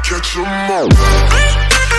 catch 'em all.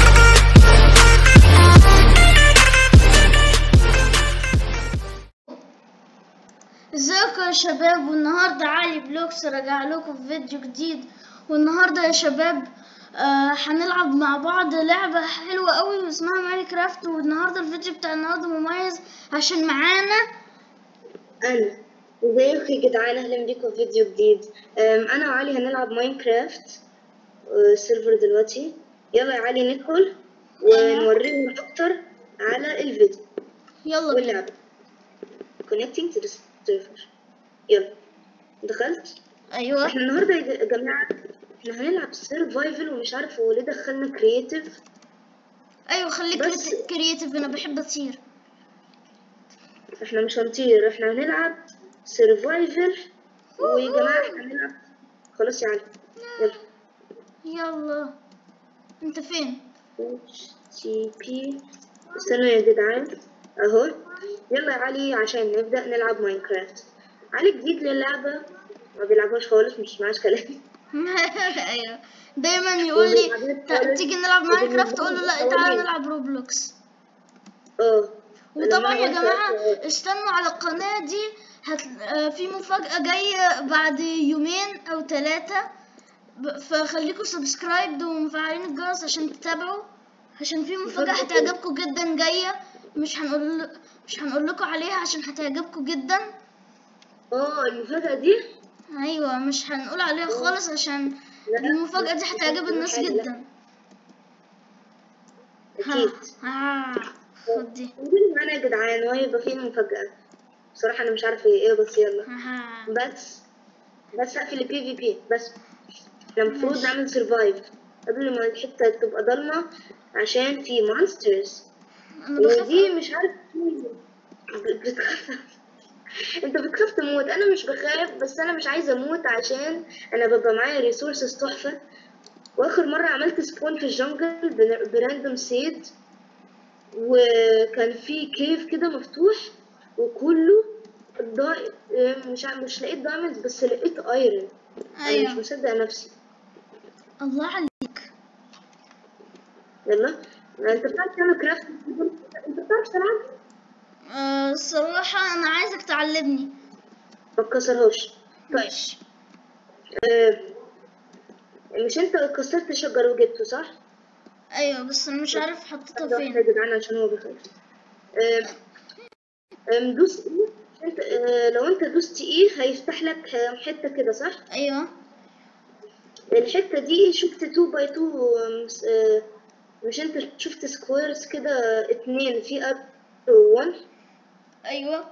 ازيكم يا شباب والنهارده علي بلوكس راجع لكم في فيديو جديد والنهارده يا شباب آه هنلعب مع بعض لعبة حلوة قوي اسمها ماينكرافت والنهارده الفيديو بتاع النهارده مميز عشان معانا انا ازيكم يا جدعان اهلا بيكم في فيديو جديد أم، انا وعلي هنلعب ماينكرافت أه، السيرفر دلوقتي يلا يا علي ندخل ونوريهم اكتر على الفيديو يلا بينا واللعبة connecting to the server يلا دخلت ايوه احنا النهارده يا جماعة احنا هنلعب سيرفايفل ومش عارف هو ليه دخلنا كرييتيف ايوه خليك بس- كرييتيف انا بحب اطير احنا مش هنطير احنا هنلعب سيرفايفل ويا جماعة احنا هنلعب خلاص يا علي يلا يلا انت فين HTTP استنوا يا جدعان اهو يلا يا علي عشان نبدأ نلعب ماينكرافت علي جديد للعبة ما بيلعبهاش خالص مش معاش كلام ايوه دايما يقول لي "تا- تيجي نلعب ماينكرافت اقول له لا تعالى نلعب روبلوكس اه وطبعا يا لما جماعة قلت- استنوا على القناة دي هت... آه، في مفاجأة جاية بعد يومين أو ثلاثة ب... فخليكم سبسكرايب ومفعلين الجرس عشان تتابعوا عشان في مفاجأة مفاجأة هتعجبكم جدا جاية مش هنقول مش هنقول لكم عليها عشان هتعجبكم جدا اه المفاجأة دي ايوه مش هنقول عليها خالص عشان لا، المفاجأة دي لا، هتعجب لا، الناس حاجة، لا. جدا اكيد ها آه. خد دي قولوا معانا يا جدعان وهيبقى في مفاجأة بصراحة انا مش عارفة هي ايه بس يلا ها بس بس اقفل البي في بي بس احنا المفروض ماشي. نعمل سرفايف قبل ما الحتة تبقى ضلمة عشان في مونسترز انا بخاف ودي مش عارف ب- بتخاف انت بتخاف تموت انا مش بخاف بس انا مش عايزه اموت عشان انا ببقى معايا ريسورسز تحفه واخر مره عملت سبون في الجنجل بن- براندوم سيد وكان في كيف كده مفتوح وكله ضا... مش ع- مش لقيت دايموندز بس لقيت ايرون انا مش ايوه مصدق نفسي الله عليك يلا انت بتعرف تعمل كرافت انت بتعرف تلعب آه، الصراحة أنا عايزك تعلمني ما تكسرهاش طيب ماشي آه، مش انت كسرت شجر وجبته صح؟ أيوة بس أنا مش عارف حطيتها واحدة فين يا جدعان عشان هو بيخاف آه، آم، دوس ايه انت آه، لو انت دوست ايه هيفتح لك آه، حتة كده صح؟ أيوة الحتة دي شفت 2 باي 2 آم، س- آه، مش انت شفت سكويرز كده اتنين في اب 1 أيوة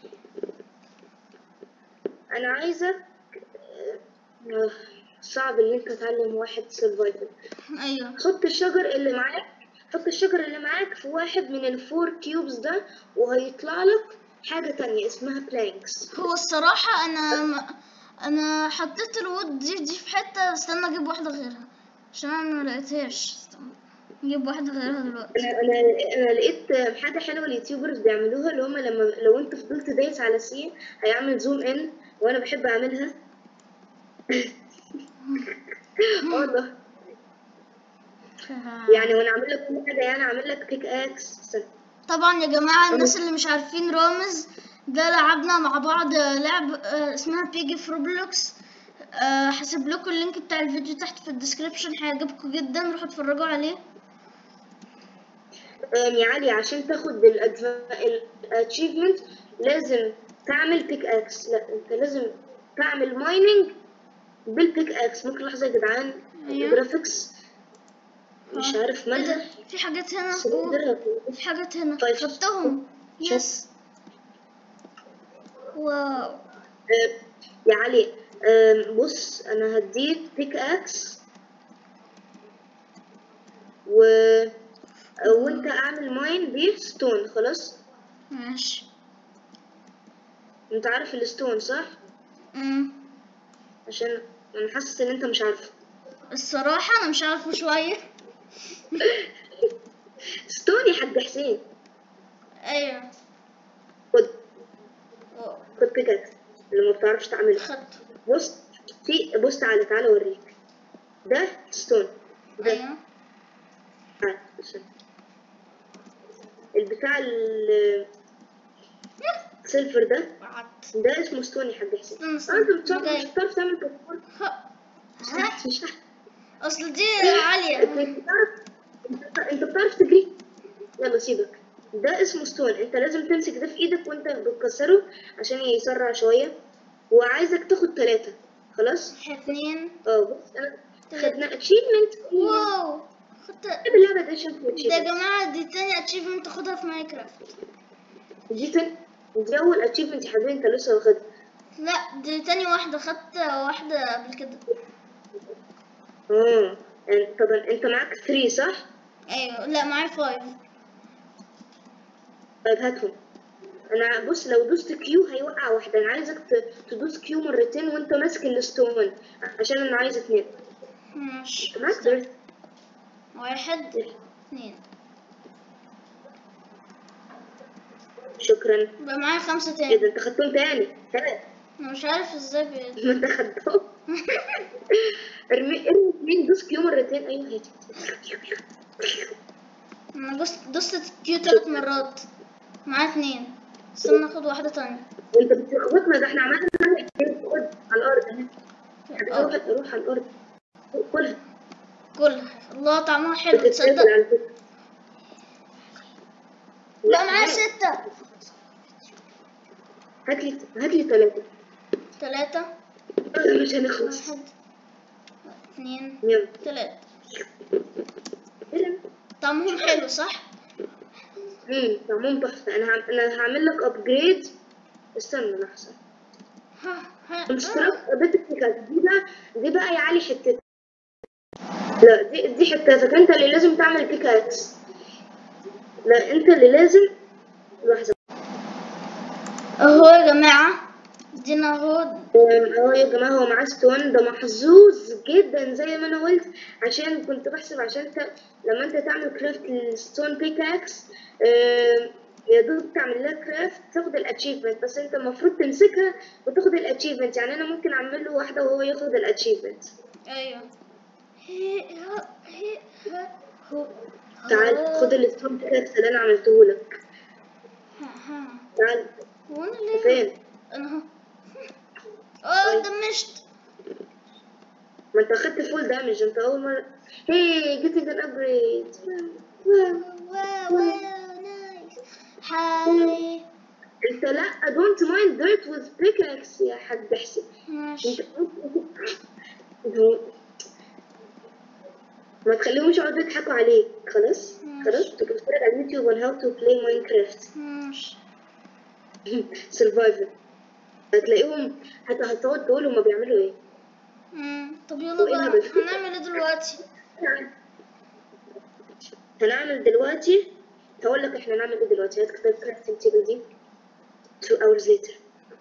انا عايزك آه، آه، صعب ان انت تعلم واحد سرفايفل أيوة حط الشجر اللي معاك حط الشجر اللي معاك في واحد من الفور كيوبز ده وهيطلع لك حاجة تانية اسمها بلانكس هو الصراحة أنا م... أنا حطيت الوود دي دي في حتة استنى أجيب واحدة غيرها عشان أنا ملقيتهاش استنى أجيب واحدة غيرها دلوقتي انا انا انا لقيت حاجة حلوة اليوتيوبرز بيعملوها اللي هما لما لو انت فضلت دايس على سي هيعمل زوم ان وانا بحب اعملها والله يعني وانا اعمل لك كل حاجة يعني اعمل لك بيك اكس استنى. طبعا يا جماعة الناس اللي مش عارفين رامز ده لعبنا مع بعض لعب آه، اسمها بيجي في روبلوكس آه، هسيب لكم اللينك بتاع الفيديو تحت في الديسكريبشن هيعجبكم جدا روحوا اتفرجوا عليه أم يا علي عشان تاخد الاتشيفمنت لازم تعمل بيك اكس لا انت لازم تعمل مايننج بالبيك اكس ممكن لحظة يا جدعان أيوة. الجرافيكس مش آه. عارف ايه مالها ده في حاجات هنا بس أوه، بقدرها. في حاجات هنا طيب. خدتهم شوف. يس واو أم، يا علي أم، بص انا هديك بيك اكس و وانت اعمل ماين بستون خلاص ماشي انت عارف الستون صح أمم. عشان انا حاسس ان انت مش عارفه الصراحة أنا مش عارفة شوية ستون يا حاج حسين أيوة خد واو. خد بيك اكس اللي ما بتعرفش تعمله خدته بص في بص تعالى تعالى اوريك ده ستون ده ايوه آه، عشان. البتاع ال السيلفر ده وقعدت ده اسمه ستون يا حاج حسين استنى آه، انت استنى بتصرف جاي. مش بتعرف تعمل باركور ها ها مش اصل دي عالية انت بتعرف انت- انت بتعرف تجري يلا سيبك ده اسمه ستون انت لازم تمسك ده في ايدك وانت بتكسره عشان يسرع شويه وعايزك تاخد ثلاثة خلاص اتنين اه بص انا تلاتة. خدنا اتشيفمنت واو خدت اللعبه دي عشان في ده يا achievement. جماعة دي تاني اتشيفمنت تاخدها في ماينكرافت دي تاني دي اول اتشيفمنت يا حبيبي انت لسه واخدها لا دي تاني واحدة خدت واحدة قبل كده اه يعني طبعا انت معاك 3 صح؟ ايوه لا معايا فايف طيب هاتهم انا بص لو دوست كيو هيوقع واحده انا عايزك ت- تدوس كيو مرتين وانت ماسك الستون عشان انا عايز اتنين ماشي انت معاك دول واحد اتنين شكرا بقى معايا خمسة ايه تاني ده انت خدتهم تاني ها انا مش عارف ازاي بي... ما انت خدتهم ارمي ارمي اتنين دوس كيو مرتين ايوه هاتي انا دوست دوست كيو تلات مرات معايا اتنين استنى اخد واحدة تانية انت بتلخبطنا ده احنا عملنا خد على الارض اهي اه روح روح على الارض كلها كلها الله طعمها حلو بتتاكل تصدق على فكره بقى معايا ستة هات لي هات لي ثلاثة تلاتة مش هنخلص واحد اتنين يلا تلاتة يلا. طعمهم حلو صح؟ امم طعمهم تحفة انا هعم... انا هعمل لك ابجريد استنى لحظة ها ها اشتراك بيت التيكات دي بقى دي بقى يا علي حتتك لا دي دي حتتك انت اللي لازم تعمل بيكاكس لا انت اللي لازم لحظة اهو يا جماعة دينا اهو أم، اهو يا جماعة هو معاه ستون ده محظوظ جدا زي ما انا قلت عشان كنت بحسب عشان انت لما انت تعمل كرافت الستون بيكاكس يا دوب تعمل لها كرافت تاخد الاتشيفمنت بس انت المفروض تمسكها وتاخد الاتشيفمنت يعني انا ممكن اعمل له واحدة وهو ياخد الاتشيفمنت ايوه هي ها هي ها هو تعال هو. خد الستون بيكاكس اللي انا عملته لك ها ها تعال وانا ليه فين انا اهو اه دمشت ما انت اخدت فول دامج انت اول مرة هي جيتنج ان ابجريد واو واو نايس هاي انت لا don't mind dirt with pickaxe يا حاج حسين ماشي انت ما تخليهمش يقعدوا يضحكوا عليك خلاص ماشي. خلاص تبقى بتتفرج على اليوتيوب on how to play Minecraft ماشي survival هتلاقيهم هت- هتقعد تقول هما بيعملوا ايه مم. طب هو يلا ايه بقى الهبل ده؟ هنعمل ايه دلوقتي هنعمل دلوقتي هقول لك احنا نعمل ايه دلوقتي هات كتاب crafting table دي 2 hours later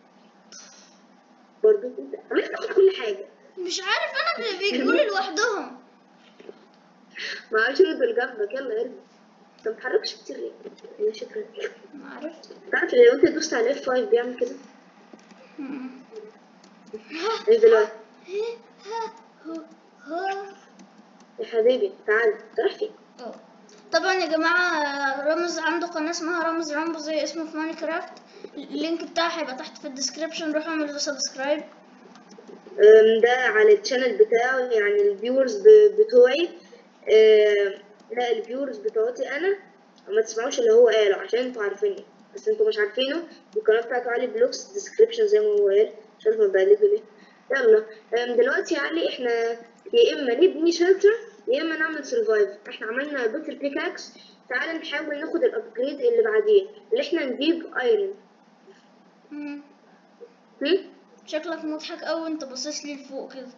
برضو انت عملت تاخد كل حاجة مش عارف انا بي- بيجولي لوحدهم ما اعرفش دول جنبك يلا ارمي انت متحركش كتير ليه؟ يا شكرا ما عارف تعرف لو انت دوست على F5 بيعمل كده مم. ايه دلوقتي هي ها هو هو يا حبيبي تعال راح فين أوه. طبعا يا جماعة رامز عنده قناة اسمها رامز رامبو زي اسمه في ماينكرافت اللينك بتاعها هيبقى تحت في الديسكريبشن روحوا اعملوا سبسكرايب أم، ده على الشانل بتاعه يعني الفيورز بتوعي أم، لا الفيورز بتوعتي انا ما تسمعوش اللي هو قاله عشان انتوا عارفيني بس انتوا مش عارفينه القناه بتاعته علي بلوكس ديسكريبشن زي ما هو قال مش عارفه بقلده ليه يلا أم، دلوقتي يا علي احنا يا اما نبني شلتر يا اما نعمل سرفايف احنا عملنا بيت البيكاكس تعال نحاول ناخد الابجريد اللي بعديه اللي احنا نجيب ايرون مم. هم؟ شكلك مضحك اوي انت باصص لي لفوق كده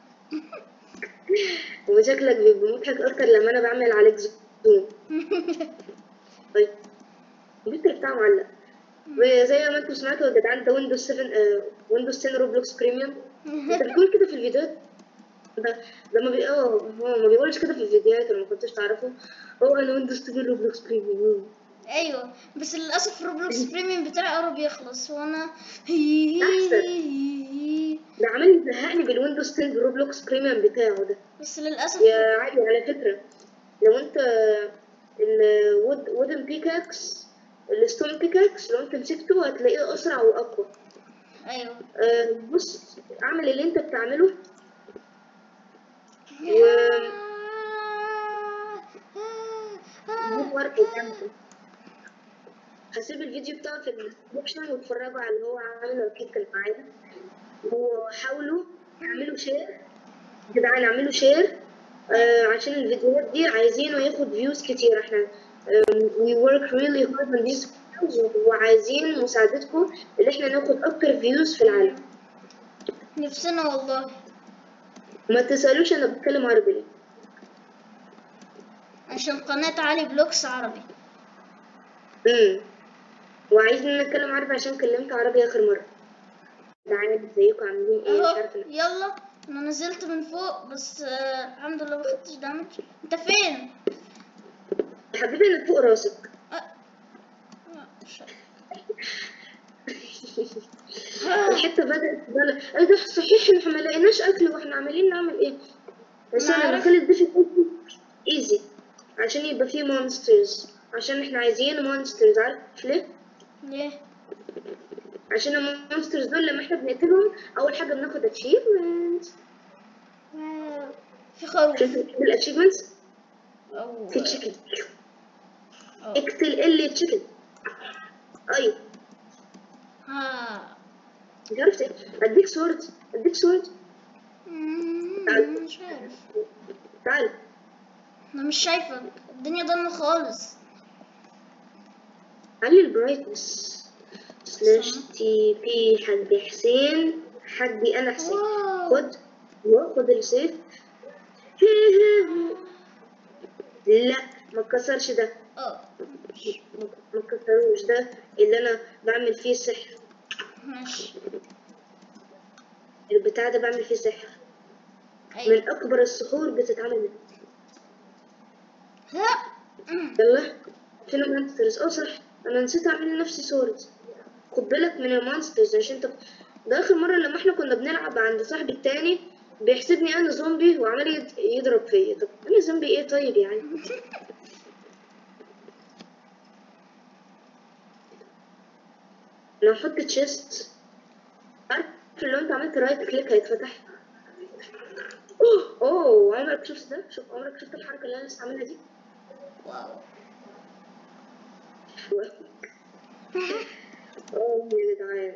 وشكلك بيبقى مضحك اكتر لما انا بعمل عليك زوم طيب الكمبيوتر بتاعه معلق وزي ما انتوا سمعتوا يا جدعان ده ويندوز 7 آه ويندوز 10 روبلوكس بريميوم انت بتقول كده في الفيديوهات ده ده ما بي اه هو ما بيقولش كده في الفيديوهات ولا ما كنتش تعرفوا هو انا ويندوز 7 روبلوكس بريميوم ايوه بس للاسف روبلوكس بريميوم بتاعي قرب يخلص وانا ده عامل لي زهقني بالويندوز 10 روبلوكس بريميوم بتاعه ده بس للاسف يا عادي على فكرة لو انت الود وودن بيكاكس الستون بيكاكس لو انت مسكته هتلاقيه اسرع واقوى ايوه آه، بص اعمل اللي انت بتعمله جيب ورق وجنبه هسيب الفيديو بتاعه في الديسكربشن واتفرجوا على اللي هو عامله الكيك اللي معايا وحاولوا اعملوا شير يا جدعان اعملوا شير آه عشان الفيديوهات دي عايزينه ياخد فيوز كتير احنا we work really hard on these videos وعايزين مساعدتكم ان احنا ناخد اكتر فيوز في العالم نفسنا والله ما تسألوش انا بتكلم عربي ليه عشان قناة علي بلوكس عربي امم وعايزين نتكلم عربي عشان كلمت عربي اخر مره تعالى ازيكم عاملين ايه مش اهو عارفه أنا- يلا انا نزلت من فوق بس آه الحمد لله ما خدتش دامج انت فين؟ يا حبيبي انا فوق راسك آه. آه، مش عارف. الحته بدات تبلع ايه ده صحيح احنا ما لقيناش اكل واحنا عمالين نعمل ايه بس أنا انا عارف. بخلي الديفيكولتي ايزي عشان يبقى فيه مونسترز عشان احنا عايزين مونسترز عارف ليه ليه؟ عشان المونسترز دول لما احنا بنقتلهم اول حاجه بناخد اتشيفمنت آه، في خروف شفت الاتشيفمنتس او في تشيكن أو- اقتل اللي تشيكن ايوه ها مش عرفت ايه اديك سورد اديك سورد مم، مش عارف تعال انا مش شايفك الدنيا ضلمة خالص علي البرايتنس سلاش تي بي حق حسين حقي انا حسين واو. خد وخد السيف لا ما تكسرش ده اه ما تكسروش ده اللي انا بعمل فيه سحر ماشي البتاع ده بعمل فيه سحر ايوه من اكبر السحور بتتعمل منه لا مم. يلا فين المونسترز اه صح انا نسيت اعمل لنفسي سورد خد بالك من المونسترز عشان انت ده اخر مره لما احنا كنا بنلعب عند صاحبي التاني بيحسبني انا زومبي وعمال يد- يضرب فيا طب انا زومبي ايه طيب يعني لو احط تشيست عارف لو انت عملت رايت كليك هيتفتح اوه اوه عمرك شفت ده شوف عمرك شفت الحركه اللي انا لسه عاملها دي واو اوه يا جدعان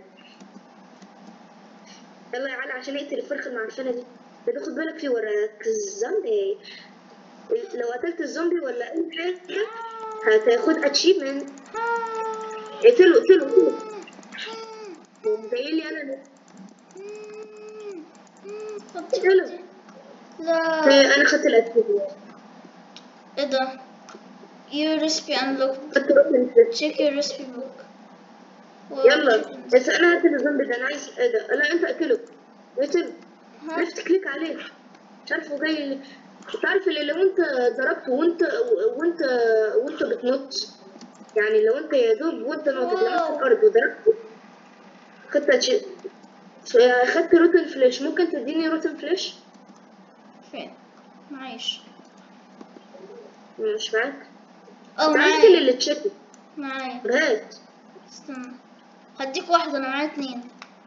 يلا يا علي عشان اقتل الفرخه المعفنه دي ده خد بالك في وراك الزومبي لو قتلت الزومبي ولا اي حاجه هتاخد اتشيفمنت اقتله اقتله اقتله هو جاي لي انا ليه؟ اقتله لا إيه، انا خدت الاتشيفمنت ايه ده your recipe unlocked خدت روتن فليش. check your recipe book واو، يلا chickens. بس انا هقتل الزومبي ده انا عايز ايه ده لا انت اقتله اقتله ها؟ ليفت كليك عليه مش عارف هو جاي لي تعرف اللي لو انت ضربته وانت وانت وانت بتنط يعني لو انت يا دوب وانت ناطط لمست واو. الارض وضربته خدت شيء خدت روتن فلاش ممكن تديني روتن فلاش فين معيش مش معاك اه تعرف معايا اللي تشيك معايا هات استنى هديك واحدة انا معايا اتنين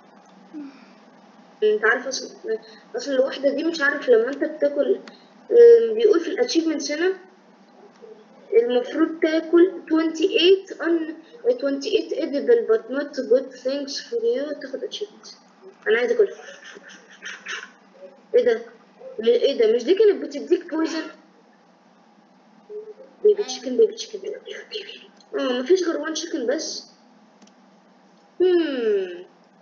انت عارف اصلا اصلا الواحدة دي مش عارف لما انت بتاكل ام، بيقول في الاتشيفمنت هنا المفروض تاكل 28 on 28 edible but not good things for you تاخد achievement انا عايز اكلها ايه ده ايه ده مش دي كانت بتديك بويزن بيبي تشيكن بيبي تشيكن اه مفيش غير وان تشيكن بس هم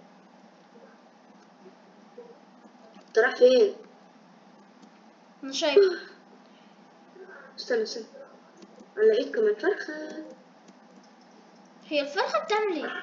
انت رايح فين انا شايفة استنى استنى انا لقيت كمان فرخة هي الفرخة بتعمل ايه؟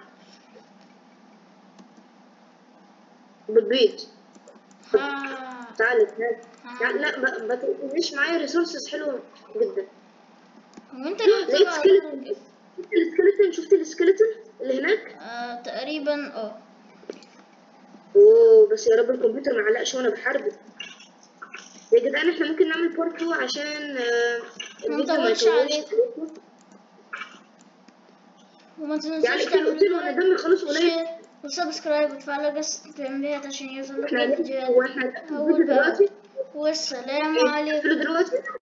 بتبيض ها تعالى تعالى لا لا ما- ما تقوليش معايا ريسورسز حلوة جدا هو انت ليه لقيت بتبقى سكيلتون شفت السكيلتون شفت السكيلتون اللي هناك آه تقريبا اه اوه بس يا رب الكمبيوتر ما علقش وانا بحاربه يا جدعان احنا ممكن نعمل بارت 2 عشان آه، الفيديو ما مطولش يطولش عليك. وما تنسوش يعني كده قلت له انا تعملوا دمي خلاص قليل شير وسبسكرايب وتفعلوا جرس التنبيهات عشان يوصلكم احنا هو الفيديوهات احنا أول الفيديو دلوقتي والسلام ايه عليكم الفيديو دلوقتي